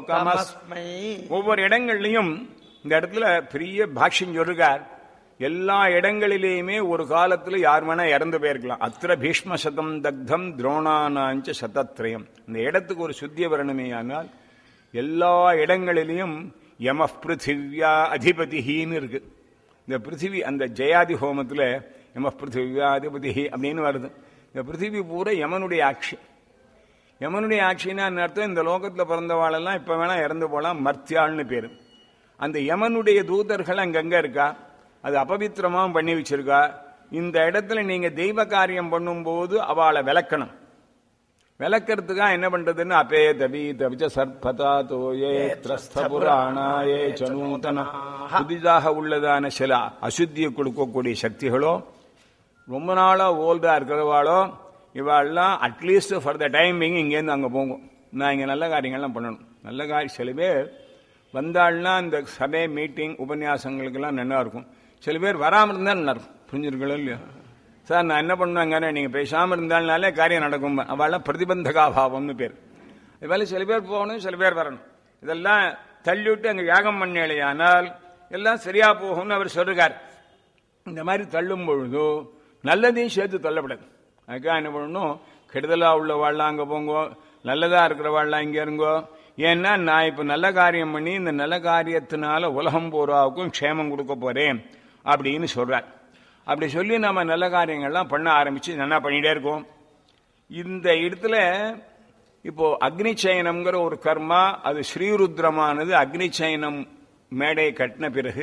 லோகமஸ்மை ஒவ்வொரு இடங்கள்லயும் இந்த இடத்துல பெரிய பாஷ்யம் சொல்றார் எல்லா இடங்களிலேயுமே ஒரு காலத்துல யார் வேணா இறந்து போயிருக்கலாம் அத்திர பீஷ்ம சதம் தக்தம் துரோணானாஞ்ச சதத்ரயம் இந்த இடத்துக்கு ஒரு சுத்திய வரணுமே ஆனால் எல்லா இடங்களிலையும் யம பிருத்திவ்யா அதிபதிஹின்னு இருக்கு இந்த பிருத்திவி அந்த ஜெயாதி ஹோமத்துல யம பிருத்திவ்யா அதிபதிஹி அப்படின்னு வருது இந்த பிருத்திவி பூரா யமனுடைய ஆட்சி யமனுடைய ஆட்சின்னா அர்த்தம் இந்த லோகத்துல பிறந்தவாளெல்லாம் இப்ப வேணா இறந்து போலாம் மர்த்தியாள்னு பேரு அந்த யமனுடைய தூதர்கள் அங்கங்க இருக்கா அது அபவித்திரமா பண்ணி வச்சிருக்கா இந்த இடத்துல நீங்க தெய்வ காரியம் பண்ணும்போது அவளை விளக்கணும் விளக்கிறதுக்காக என்ன பண்றதுன்னு அப்பே தபி தபிச்ச சர்பதா தோயே திரஸ்த புராணாயே சனூதன புதிதாக உள்ளதான சில அசுத்தியை கொடுக்கக்கூடிய சக்திகளோ ரொம்ப நாளா ஓல்டா இருக்கிறவாளோ இவாள்லாம் அட்லீஸ்ட் ஃபார் த டைமிங் இங்கேருந்து அங்கே போகும் நான் இங்கே நல்ல காரியங்கள்லாம் பண்ணணும் நல்ல காரியம் சில பேர் வந்தாள்னா இந்த சபை மீட்டிங் உபன்யாசங்களுக்கெல்லாம் நல்லா இருக்கும் சில பேர் வராமல் இருந்தால் நல்லா இருக்கும் புரிஞ்சிருக்கோ இல்லையா சார் நான் என்ன பண்ணுவாங்கன்னு நீங்கள் பேசாமல் இருந்தால்னாலே காரியம் நடக்கும் அவள்லாம் பிரதிபந்தகாபாவம்னு பேர் இதுவேளை சில பேர் போகணும் சில பேர் வரணும் இதெல்லாம் தள்ளிவிட்டு அங்கே யாகம் பண்ணலையானால் எல்லாம் சரியா போகும்னு அவர் சொல்றார் இந்த மாதிரி தள்ளும் பொழுதோ நல்லதையும் சேர்த்து தள்ளப்படாது அதுக்காக என்ன பண்ணணும் கெடுதலா உள்ள வாழலாம் அங்கே போங்கோ நல்லதா இருக்கிற வாழலாம் இங்கே இருங்கோ ஏன்னா நான் இப்போ நல்ல காரியம் பண்ணி இந்த நல்ல காரியத்தினால உலகம் பூராவுக்கும் க்ஷேமம் கொடுக்க போறேன் அப்படின்னு சொல்றார் அப்படி சொல்லி நம்ம நல்ல காரியங்கள்லாம் பண்ண ஆரம்பிச்சு நல்லா பண்ணிட்டே இருக்கோம் இந்த இடத்துல இப்போ அக்னி சயனம்ங்கிற ஒரு கர்மா அது ஸ்ரீருத்ரமானது அக்னி சயனம் மேடை கட்டின பிறகு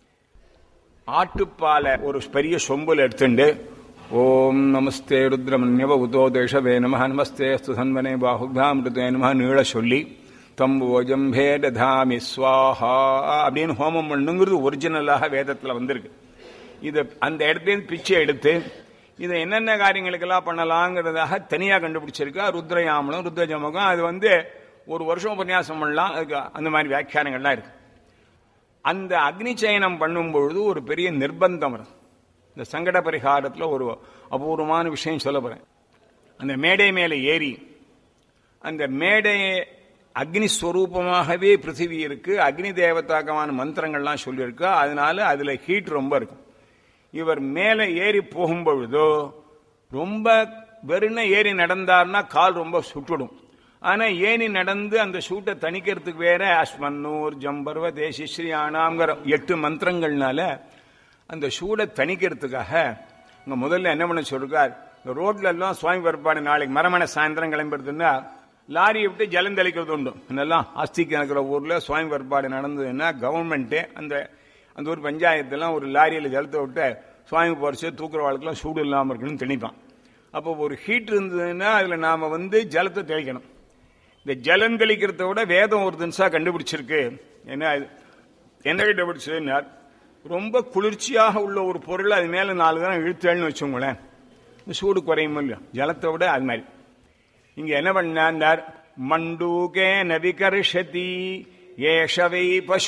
ஆட்டுப்பாலை ஒரு பெரிய சொம்புல எடுத்துண்டு ஓம் நமஸ்தே ருத்ரமன்யவ உதோ தேஷவே நம நமஸ்தே ஸ்துதன்வனே பாகுபியாமிருதே நம நீள சொல்லி தம்போஜம்பே ததாமி ஸ்வாஹா அப்படின்னு ஹோமம் பண்ணுங்கிறது ஒரிஜினலாக வேதத்தில் வந்திருக்கு இது அந்த இடத்துலேருந்து பிச்சை எடுத்து இதை என்னென்ன காரியங்களுக்கெல்லாம் பண்ணலாங்கிறதாக தனியாக கண்டுபிடிச்சிருக்கா ருத்ரயாமலம் ருத்ரஜமகம் அது வந்து ஒரு வருஷம் உபன்யாசம் பண்ணலாம் அதுக்கு அந்த மாதிரி வியாக்கியானங்கள்லாம் இருக்கு அந்த அக்னி சயனம் பண்ணும் பொழுது ஒரு பெரிய நிர்பந்தம் வரும் இந்த சங்கட பரிகாரத்தில் ஒரு அபூர்வமான விஷயம் சொல்ல போறேன் அந்த மேடை மேலே ஏறி அந்த மேடை அக்னி ஸ்வரூபமாகவே பிருத்திவி இருக்கு அக்னி தேவதாக்கமான மந்திரங்கள்லாம் சொல்லியிருக்கு அதனால அதுல ஹீட் ரொம்ப இருக்கும் இவர் மேலே ஏறி போகும் பொழுதோ ரொம்ப வெறுன ஏறி நடந்தார்னா கால் ரொம்ப சுட்டுடும் ஆனா ஏனி நடந்து அந்த சூட்டை தணிக்கிறதுக்கு வேற அஸ்மன்னூர் ஜம்பர்வ தேசிஸ்ரீ ஆனாங்கிற எட்டு மந்திரங்கள்னால அந்த சூடை தணிக்கிறதுக்காக இங்க முதல்ல என்ன பண்ண சொல்றார் இந்த ரோட்ல எல்லாம் சுவாமி பரப்பாடு நாளைக்கு மரமண சாயந்தரம் கிளம்புறதுன்னா லாரியை விட்டு ஜலம் தெளிக்கிறது உண்டு இதெல்லாம் ஆஸ்திக்கு இருக்கிற ஊர்ல சுவாமி பரப்பாடு நடந்ததுன்னா கவர்மெண்ட்டே அந்த அந்த ஊர் பஞ்சாயத்தெல்லாம் ஒரு லாரியில் ஜலத்தை விட்டு சுவாமி போறச்சு தூக்குற வாழ்க்கெல்லாம் சூடு இல்லாமல் இருக்கணும்னு தெளிப்பான் அப்போ ஒரு ஹீட் இருந்ததுன்னா அதில் நாம வந்து ஜலத்தை தெளிக்கணும் இந்த ஜலம் தெளிக்கிறத விட வேதம் ஒரு தினசா கண்டுபிடிச்சிருக்கு என்ன இது? என்ன கண்டுபிடிச்சதுன்னா ரொம்ப குளிர்ச்சியாக உள்ள ஒரு பொருள் அது மேல நாலு தரம் இழுத்தேன்னு வச்சுங்களேன் இந்த சூடு குறையும் இல்லையா ஜலத்தை விட அது மாதிரி இங்க என்ன பண்ணார் மண்டூகே நவிகர்ஷதி ஏஷவை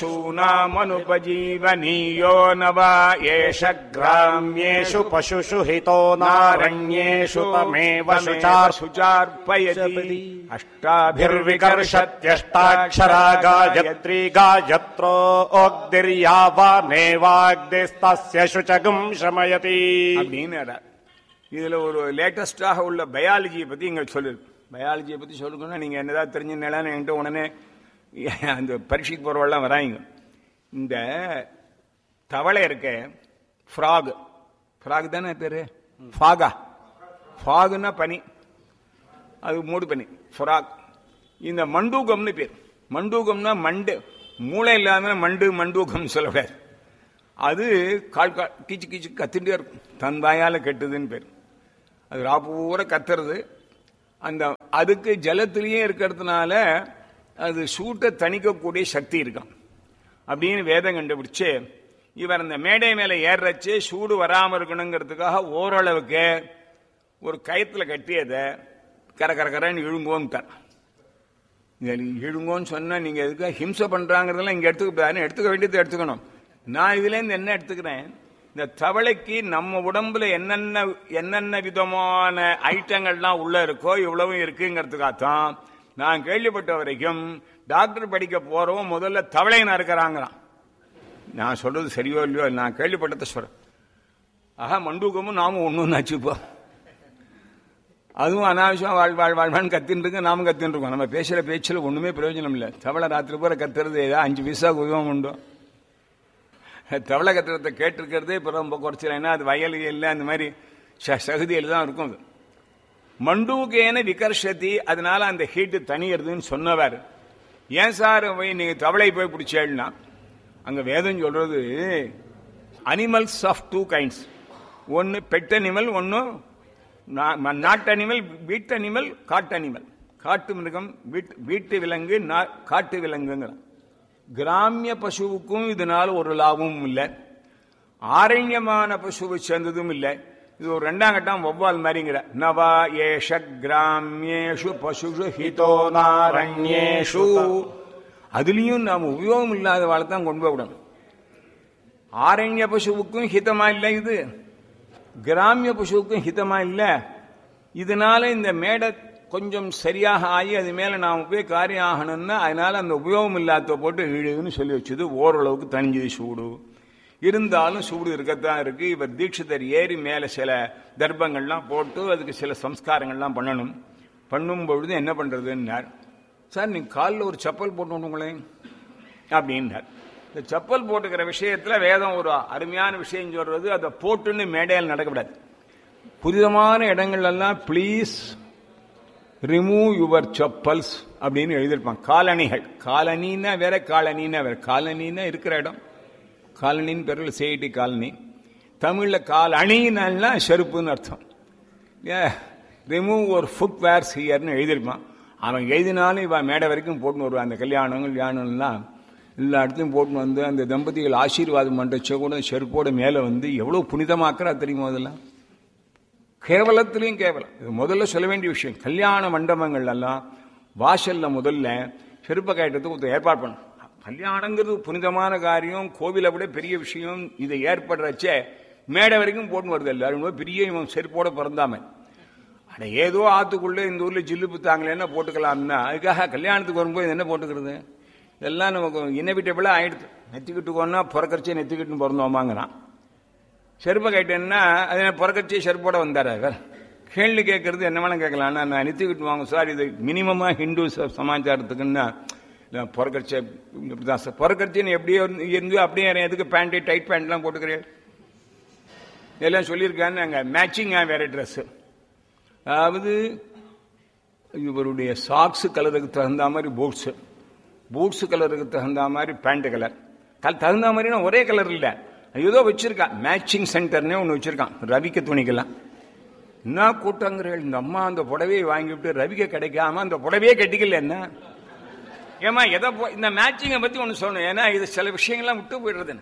பசூனாமனுபஜீவனீயோ நவா ஏஷ கிராமியேஷு पशुषु हितो नारण्येषु तमेव शुचार् சுச்சார்ப்பயதி भिर्विकर्षत्यष्टाक्षरा गायत्री गायत्रो ओग्दिर्यावानेवाग्दिस्तस्य शुचगुम् शमयति அப்படின்னு இதுல ஒரு லேட்டஸ்டாக உள்ள பயாலஜியை பத்தி இங்க சொல்லிருக்கு பயாலஜியை பத்தி சொல்லணும்னா நீங்க என்னதான் தெரிஞ்சுனாலும் என்கிட்ட உடனே அந்த பரீட்சைக்கு போறவெல்லாம் வராங்க இந்த தவளை இருக்க ஃப்ராக் ஃப்ராக் தானே பேரு ஃபாகா ஃபாகுன்னா பனி அது மூடு பனி ஃப்ராக் இந்த மண்டூகம்னு பேர் மண்டூகம்னா மண்டு மூளை இல்லாம மண்டு மண்டூகம் சொல்லக்கூடாது அது கால் கால் கீச்சு கீச்சு கத்திட்டே இருக்கும் தன் வாயால கெட்டுதுன்னு பேர் அது ராப்பூர கத்துறது அந்த அதுக்கு ஜலத்திலேயே இருக்கிறதுனால அது சூட்டை தணிக்கக்கூடிய சக்தி இருக்கான் அப்படின்னு வேதம் கண்டுபிடிச்சு இவர் அந்த மேடை மேல ஏறச்சு சூடு வராம இருக்கணுங்கிறதுக்காக ஓரளவுக்கு ஒரு கயத்துல கட்டியதை கர கர கரன்னு இழுங்கோன்ட்டார் இழுங்கோன்னு சொன்னா நீங்க எதுக்காக ஹிம்சை பண்றாங்கிறதெல்லாம் இங்க எடுத்துக்க எடுத்துக்க வேண்டியதை எடுத்துக்கணும் நான் இதுல இருந்து என்ன எடுத்துக்கிறேன் இந்த தவளைக்கு நம்ம உடம்புல என்னென்ன என்னென்ன விதமான ஐட்டங்கள்லாம் உள்ள இருக்கோ இவ்வளவும் இருக்குங்கிறதுக்காகத்தான் நான் கேள்விப்பட்ட வரைக்கும் டாக்டர் படிக்க போறவன் முதல்ல தவளையனா இருக்கிறாங்களாம் நான் சொல்றது சரியோ இல்லையோ நான் கேள்விப்பட்டதை சொல்றேன் ஆஹா மண்டூக்கமும் நாமும் ஒன்றும் நச்சுப்போ அதுவும் அனாவசியம் வாழ் வாழ் வாழ்வான்னு கத்தின்னு இருக்கு நாமும் கத்தின்னு இருக்கோம் நம்ம பேசுற பேச்சில் ஒண்ணுமே பிரயோஜனம் இல்லை தவளை ராத்திரி பூரா கத்துறது ஏதோ அஞ்சு பைசா உபயோகம் உண்டு தவளை கத்துறதை கேட்டிருக்கிறதே இப்போ ரொம்ப குறைச்சல ஏன்னா அது வயல் இல்லை அந்த மாதிரி ச- சகுதியில் தான் இருக்கும் அது மண்டூகேன விகர்ஷதி அதனால அந்த ஹீட்டு தனியறதுன்னு சொன்னவர் ஏன் சார் போய் நீங்க தவளை போய் பிடிச்சேன்னா அங்க வேதம் சொல்றது அனிமல்ஸ் ஆஃப் டூ கைண்ட்ஸ் ஒன்னு பெட் அனிமல் ஒன்னு நாட்டு அனிமல் வீட்டு அனிமல் காட்டு அனிமல் காட்டு மிருகம் வீட்டு வீட்டு விலங்கு நா- காட்டு விலங்குங்கிறான் கிராமிய பசுவுக்கும் இதனால ஒரு லாபமும் இல்லை ஆரண்யமான பசுவை சேர்ந்ததும் இல்லை இது ஒரு ரெண்டாம் கட்டம் வௌவால் மாதிரிங்கிற நவா ஏஷ கிராமியேஷு பசுஷு ஹிதோ நாரண்யேஷு அதுலயும் நாம் உபயோகம் இல்லாத வாழை தான் கொண்டு போய் விடணும் ஆரண்ய பசுவுக்கும் ஹிதமா இல்லை இது கிராமிய பசுவுக்கும் ஹிதமா இல்லை இதனால இந்த மேடை கொஞ்சம் சரியாக ஆகி அது மேல நாம போய் காரியம் ஆகணும்னா அதனால அந்த உபயோகம் இல்லாத போட்டு இழுன்னு சொல்லி வச்சது ஓரளவுக்கு தனிஞ்சது சூடு இருந்தாலும் சூடு இருக்கத்தான் இருக்கு இவர் தீட்சிதர் ஏறி மேல சில தர்ப்பங்கள்லாம் போட்டு அதுக்கு சில சம்ஸ்காரங்கள்லாம் பண்ணணும் பண்ணும் பொழுது என்ன பண்றதுன்னார் சார் நீங்க காலில் ஒரு செப்பல் போட்டு விடுங்களேன் அப்படின்னார் இந்த செப்பல் போட்டுக்கிற விஷயத்துல வேதம் ஒரு அருமையான விஷயம் சொல்றது அதை போட்டுன்னு மேடையில் நடக்கக்கூடாது புனிதமான இடங்கள் எல்லாம் ப்ளீஸ் ரிமூவ் யுவர் செப்பல்ஸ் அப்படின்னு எழுதியிருப்பாங்க காலணிகள் காலனின்னா வேற காலனின்னா வேற காலனின்னா இருக்கிற இடம் காலனின்னு பேரில் சேயிட்டி காலனி தமிழ்ல கால் அணின்னா செருப்புன்னு அர்த்தம் ரிமூவ் ஒரு ஃபுட் வேர்ஸ் ஹியர்னு எழுதியிருப்பான் அவன் எழுதினாலும் இவன் மேடை வரைக்கும் போட்டுன்னு வருவான் அந்த கல்யாணம் கல்யாணம்லாம் எல்லா இடத்துலையும் போட்டுன்னு வந்து அந்த தம்பதிகள் ஆசீர்வாதம் பண்ணுறச்ச கூட செருப்போட மேலே வந்து எவ்வளோ புனிதமாக்குறா தெரியுமா அதெல்லாம் கேவலத்திலையும் கேவலம் இது முதல்ல சொல்ல வேண்டிய விஷயம் கல்யாண மண்டபங்கள் எல்லாம் வாசல்ல முதல்ல செருப்ப கயட்டத்துக்கு ஒருத்தர் ஏற்பாடு பண்ணும் கல்யாணங்கிறது புனிதமான காரியம் கோவிலை விட பெரிய விஷயம் இதை ஏற்படுறச்சே மேடை வரைக்கும் போட்டு வருது எல்லாரும் ரொம்ப பெரிய இவன் செருப்போட பிறந்தாம அட ஏதோ ஆத்துக்குள்ள இந்த ஊர்ல ஜில்லு புத்தாங்களேன்னா போட்டுக்கலாம்னா அதுக்காக கல்யாணத்துக்கு வரும்போது என்ன போட்டுக்கிறது இதெல்லாம் நமக்கு இன்னவிட்டபிளா ஆயிடுது நெத்திக்கிட்டுக்கோன்னா பிறக்கறச்சே நெத்திக்கிட்டு பிறந்தோமாங்கிறான் செருப்பை கேட்டேன்னா அது பிறக்கச்சி செருப்போட வந்தார் அவர் கேள்வி கேட்கறது என்ன வேணாலும் கேட்கலாம் ஆனா நான் நிறுத்திக்கிட்டு வாங்க சார் இது மினிமமா ஹிந்து ச- சமாச்சாரத்துக்குன்னா நான் பிறக்கச்ச இப்படிதான் சார் பிறக்கச்சின்னு எப்படியோ இருந்து- இருந்து அப்படியே எதுக்கு பேண்ட் டைட் பேண்ட்லாம் போட்டுக்கிறேன் எல்லாம் சொல்லியிருக்கான்னு அங்கே மேட்சிங்காக வேற ட்ரெஸ்ஸு அதாவது இவருடைய சாக்ஸ் கலருக்கு தகுந்த மாதிரி பூட்ஸு பூட்ஸ் கலருக்கு தகுந்த மாதிரி பேண்ட் கலர் கல் தகுந்த மாதிரினா ஒரே கலர் இல்ல ஏதோ வச்சிருக்கான் மேட்சிங் சென்டர்னே ஒன்று வச்சிருக்கான் ரவிக்க துணிக்கெல்லாம் என்ன கூட்டங்கிறீர்கள் இந்த அம்மா அந்த புடவையை வாங்கிவிட்டு ரவிக்க கிடைக்காம அந்த புடவையே கட்டிக்கல என்ன ஏமா எதை போ- இந்த மேட்சிங்கை பத்தி ஒன்று சொல்லணும் ஏன்னா இது சில விஷயங்கள்லாம் விட்டு போயிடுறது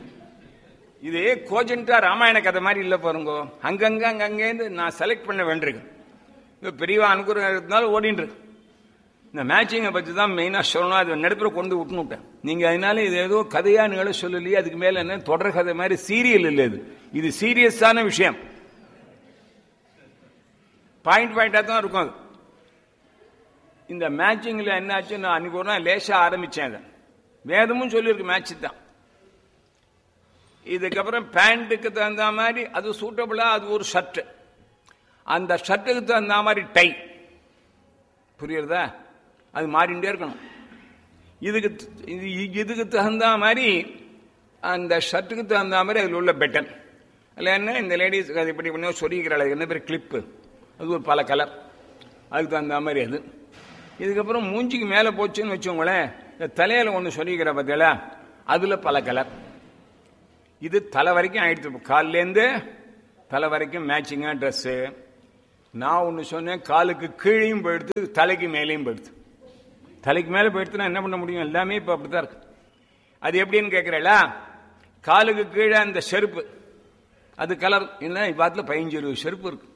இது கோஜென்டா ராமாயண கதை மாதிரி இல்ல பாருங்க அங்கங்க அங்கங்கேருந்து நான் செலக்ட் பண்ண வேண்டியிருக்கு இது பெரியவா அனுகிரகம் இருந்தாலும் ஓடிட்டு இருக்கு இந்த மேட்சிங்கை பற்றி தான் மெயினாக சொல்லணும் அது நடுப்புற கொண்டு விட்டுன்னு விட்டேன் நீங்கள் அதனால இது ஏதோ கதையா நிகழ சொல்லலையே அதுக்கு மேலே என்ன தொடர் கதை மாதிரி சீரியல் இல்லை இது இது சீரியஸான விஷயம் பாயிண்ட் பாயிண்டாக தான் இருக்கும் அது இந்த மேட்சிங்கில் என்னாச்சு நான் அன்னைக்கு ஒரு நாள் லேசாக ஆரம்பித்தேன் அதை வேதமும் சொல்லியிருக்கு மேட்ச் தான் இதுக்கப்புறம் பேண்ட்டுக்கு தகுந்த மாதிரி அது சூட்டபிளா அது ஒரு ஷர்ட் அந்த ஷர்ட்டுக்கு தகுந்த மாதிரி டை புரியுறதா அது மாறிண்டே இருக்கணும் இதுக்கு இது இதுக்கு தகுந்த மாதிரி அந்த ஷர்ட்டுக்கு தகுந்த மாதிரி அதில் உள்ள பெட்டன் அதில் என்ன இந்த லேடிஸ் அது இப்படி பண்ணி சொல்லிக்கிறாள் என்ன பேர் கிளிப்பு அது ஒரு பல கலர் அதுக்கு தகுந்த மாதிரி அது இதுக்கப்புறம் மூஞ்சிக்கு மேலே போச்சுன்னு வச்சோங்களேன் இந்த தலையில் ஒன்று சொல்லிக்கிற பார்த்தீங்களா அதில் பல கலர் இது தலை வரைக்கும் ஆயிடுச்சு கால்லேருந்து தலை வரைக்கும் மேட்சிங்காக ட்ரெஸ்ஸு நான் ஒன்று சொன்னேன் காலுக்கு கீழையும் போயிடுத்து தலைக்கு மேலேயும் போயிடுது தலைக்கு மேலே போயிடுத்துனா என்ன பண்ண முடியும் எல்லாமே இப்போ அப்படித்தான் இருக்கு அது எப்படின்னு கேட்குறேளா காலுக்கு கீழே அந்த செருப்பு அது கலர் இல்லை இப்பாத்தில் பதினஞ்சு இருபது செருப்பு இருக்கு